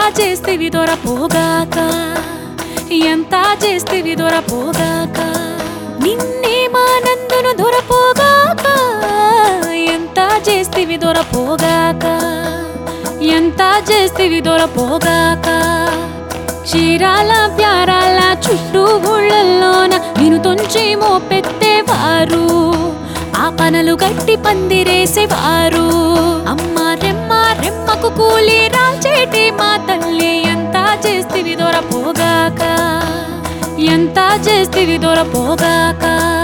చేస్తివి దొరపోగాక ఎంత చేస్తివి దొరపోగాక నిన్నే మానందును దొరపోగాక ఎంత చేస్తివి దొరపోగాక ఎంత చేస్తివి దొరపోగాక చీరాల ప్యారాల చుట్టూ ఊళ్ళల్లోన నిన్ను తొంచి మోపెత్తేవారు ఆ పనలు గట్టి పందిరేసేవారు అమ్మ రెమ్మ రెమ్మకు కూలి రాల్చేటి మా తల్లి ఎంత చేస్తివి దొరపోగాక ఎంత చేస్తివి దొరపోగాక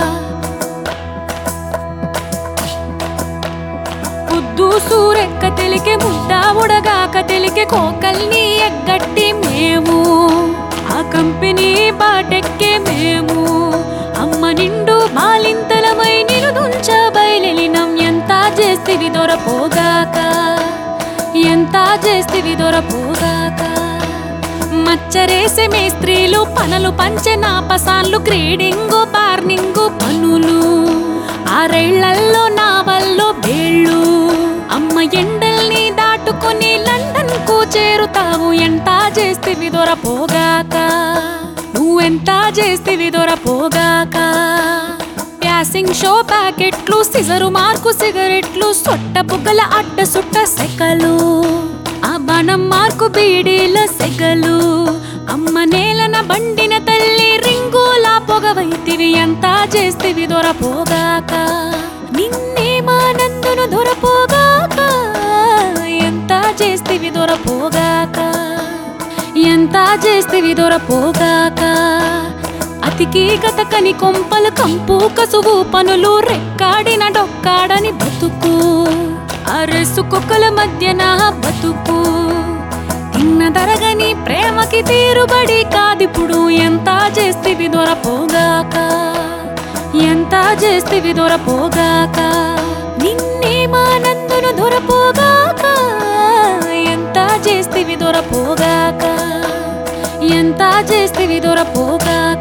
పొద్దు సూరెక్క తెలికే ముద్ద ఉడగాక తెలికే కోకల్ని ఎగ్గట్టి మేము ఆ కంపెనీ బాటెక్కే మేము అమ్మ నిండు బాలింతలమై నిలుదుంచ బయలెలినం ఎంత చేస్తివి దొరపోగాక ఎంత చేస్తివి దొరపోగాక మచ్చరేసే మేస్త్రీలు పనులు పంచె నాపసాన్లు క్రీడింగు పార్నింగు పనులు ఆరేళ్లల్లో నావల్లో బేళ్ళు అమ్మ ఎండల్ని దాటుకొని లండన్ కు చేరుతావు ఎంత చేస్తివి దొరపోగాక నువ్వెంత చేస్తివి దొరపోగాక ప్యాసింగ్ షో ప్యాకెట్లు సిజరు మార్కు సిగరెట్లు సొట్ట బుగ్గల అడ్డ సుట్ట సెకలు ఆ బాణం మార్కు బీడీల సెగలు అమ్మ నేలన బండిన తల్లి రింగులా పొగవైతివి ఎంత చేస్తివి దొరపోగాక నిన్నే మానందును దొరపోగాక ఎంత చేస్తివి దొరపోగాక ఎంత చేస్తివి దొరపోగాక అతికి గతకని కొంపలు కంపు కసువు పనులు రెక్కాడిన డొక్కాడని బతుకు అరసు కుక్కల మధ్య నా బతుకు తిన్న దరగని ప్రేమకి తీరుబడి కాదిప్పుడు ఎంత చేస్తివి దొరపోగాక ఎంత చేస్తివి దొరపోగాక నిన్నే మానందును దొరపోగాక ఎంత చేస్తివి దొరపోగాక ఎంత చేస్తివి దొరపోగాక